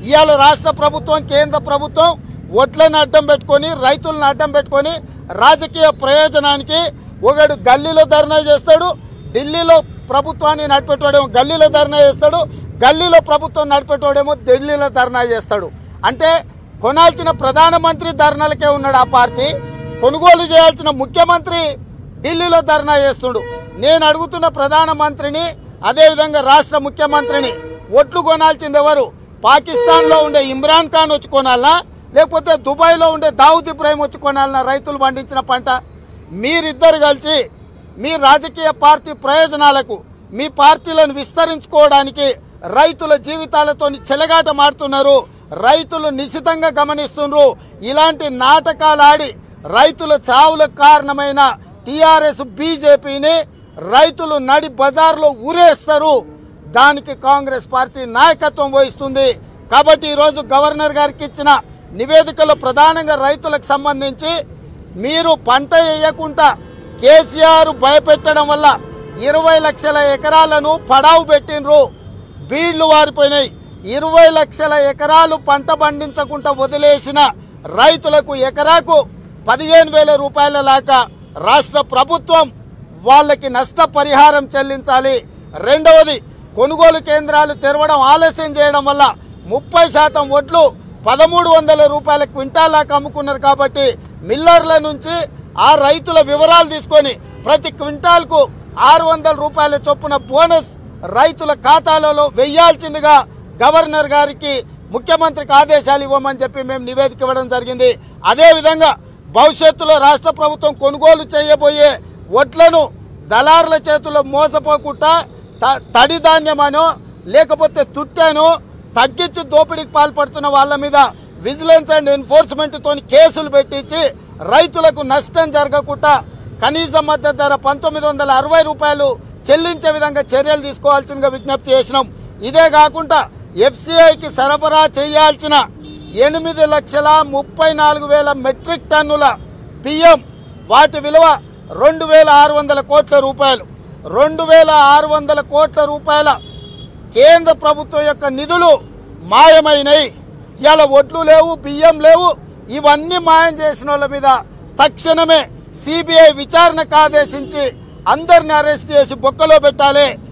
ఇవాళ రాష్ట్ర ప్రభుత్వం కేంద్ర ప్రభుత్వం ఒట్లను అడ్డం పెట్టుకొని రైతులను అడ్డం పెట్టుకొని రాజకీయ ప్రయోజనానికి ఒకడు గల్లీలో ధర్నా చేస్తాడు ఢిల్లీలో ప్రభుత్వాన్ని నడిపెట్టేవాడేమో గల్లీలో ధర్నా చేస్తాడు గల్లీలో ప్రభుత్వం నడిపెట్టేవాడేమో ఢిల్లీలో ధర్నా చేస్తాడు అంటే కొనాల్సిన ప్రధానమంత్రి ధర్నాలకే ఉన్నాడు ఆ పార్టీ కొనుగోలు చేయాల్సిన ముఖ్యమంత్రి ఢిల్లీలో ధర్నా చేస్తుడు నేను అడుగుతున్న ప్రధానమంత్రిని అదేవిధంగా రాష్ట్ర ముఖ్యమంత్రిని ఒట్లు కొనాల్సింది ఎవరు పాకిస్తాన్లో ఉండే ఇమ్రాన్ ఖాన్ వచ్చి కొనాలనా లేకపోతే దుబాయ్లో ఉండే దావుద్ ఇబ్రాహిం వచ్చి కొనాలనా రైతులు పండించిన పంట మీరిద్దరు కలిసి మీ రాజకీయ పార్టీ ప్రయోజనాలకు మీ పార్టీలను విస్తరించుకోవడానికి రైతుల జీవితాలతో చెలగాట మాడుతున్నారు రైతులు నిశితంగా గమనిస్తున్నారు ఇలాంటి నాటకాలు ఆడి రైతుల చావులకు కారణమైన టిఆర్ఎస్ బీజేపీని రైతులు నడి బజార్లో ఊరేస్తారు దానికి కాంగ్రెస్ పార్టీ నాయకత్వం వహిస్తుంది కాబట్టి ఈరోజు గవర్నర్ గారికి ఇచ్చిన నివేదికలో ప్రధానంగా రైతులకు సంబంధించి మీరు పంట వేయకుండా కేసీఆర్ భయపెట్టడం వల్ల ఇరవై లక్షల ఎకరాలను పడావు పెట్టినరు బీళ్లు వారిపోయినాయి ఇరవై లక్షల ఎకరాలు పంట పండించకుండా వదిలేసిన రైతులకు ఎకరాకు పదిహేను వేల రూపాయల లాగా రాష్ట్ర ప్రభుత్వం వాళ్ళకి నష్టపరిహారం చెల్లించాలి రెండవది కొనుగోలు కేంద్రాలు తెరవడం ఆలస్యం చేయడం వల్ల ముప్పై శాతం వడ్లు పదమూడు వందల రూపాయల క్వింటాలాకి అమ్ముకున్నారు కాబట్టి మిల్లర్ల నుంచి ఆ రైతుల వివరాలు తీసుకొని ప్రతి క్వింటాల్కు ఆరు వందల రూపాయల చొప్పున బోనస్ రైతుల ఖాతాలలో వెయ్యాల్సిందిగా గవర్నర్ గారికి ముఖ్యమంత్రికి ఆదేశాలు ఇవ్వమని చెప్పి మేము నివేదిక ఇవ్వడం జరిగింది అదేవిధంగా భవిష్యత్తులో రాష్ట్ర ప్రభుత్వం కొనుగోలు చేయబోయే వడ్లను దళారుల చేతుల్లో మోసపోకుండా త- తడి ధాన్యమనో లేకపోతే తుట్టానో తగ్గించి దోపిడీకి పాల్పడుతున్న వాళ్ళ మీద విజిలెన్స్ అండ్ ఎన్ఫోర్స్మెంట్ తోని కేసులు పెట్టించి రైతులకు నష్టం జరగకుండా కనీస మద్దతు ధర పంతొమ్మిది వందల అరవై రూపాయలు చెల్లించే విధంగా చర్యలు తీసుకోవాల్సిందిగా విజ్ఞప్తి చేసినాం ఇదే కాకుండా ఎఫ్సిఐకి సరఫరా చేయాల్సిన ఎనిమిది లక్షల ముప్పై నాలుగు వేల మెట్రిక్ టన్నుల బియ్యం వాటి విలువ రెండు వేల ఆరు వందల కోట్ల రూపాయలు రెండు వేల ఆరు వందల కోట్ల రూపాయల కేంద్ర ప్రభుత్వం యొక్క నిధులు మాయమైనవి ఇలా ఒడ్లు లేవు బియ్యం లేవు ఇవన్నీ మాయం చేసిన వాళ్ళ మీద తక్షణమే సిబిఐ విచారణకు ఆదేశించి అందరిని అరెస్ట్ చేసి బొక్కలో పెట్టాలి